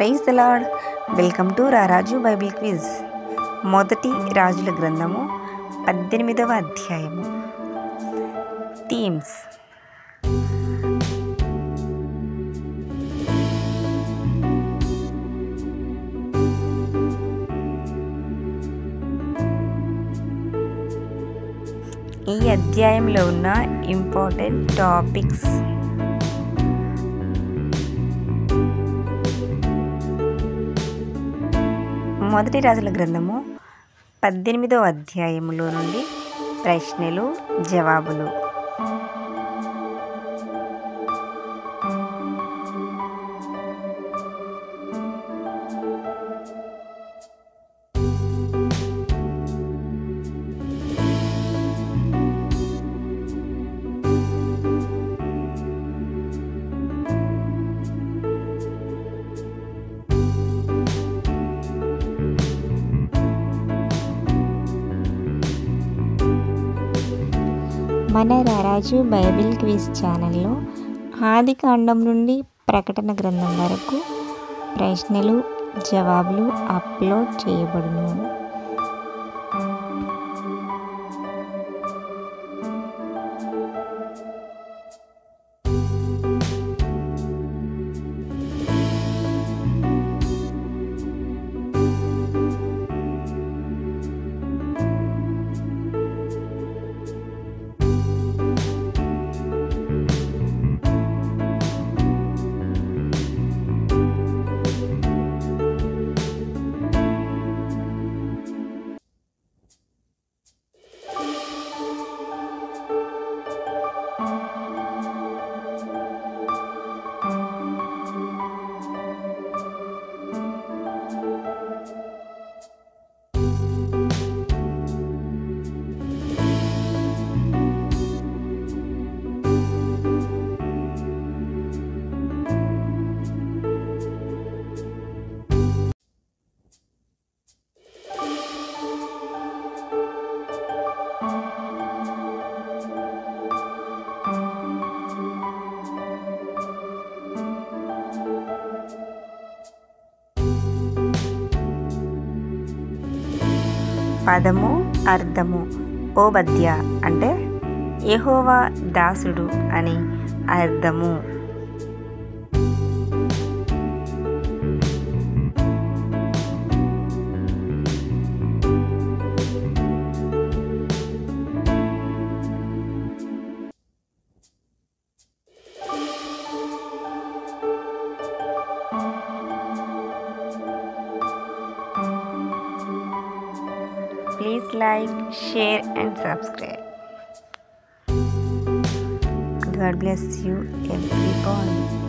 praise the lord welcome to రారాజు Bible quiz మొదటి రాజుల గ్రంథము పద్దెనిమిదవ అధ్యాయము థీమ్స్ ఈ అధ్యాయంలో ఉన్న ఇంపార్టెంట్ టాపిక్స్ మొదటి రాజుల గ్రంథము పద్దెనిమిదవ అధ్యాయములో నుండి ప్రశ్నలు జవాబులు మన రారాజు బైబిల్ క్విజ్ ఛానల్లో ఆది కాండం నుండి ప్రకటన గ్రంథం వరకు ప్రశ్నలు జవాబులు అప్లోడ్ చేయబడును పదము అర్థము ఓబద్య అంటే యెహోవా దాసుడు అని అర్థము please like share and subscribe God bless you every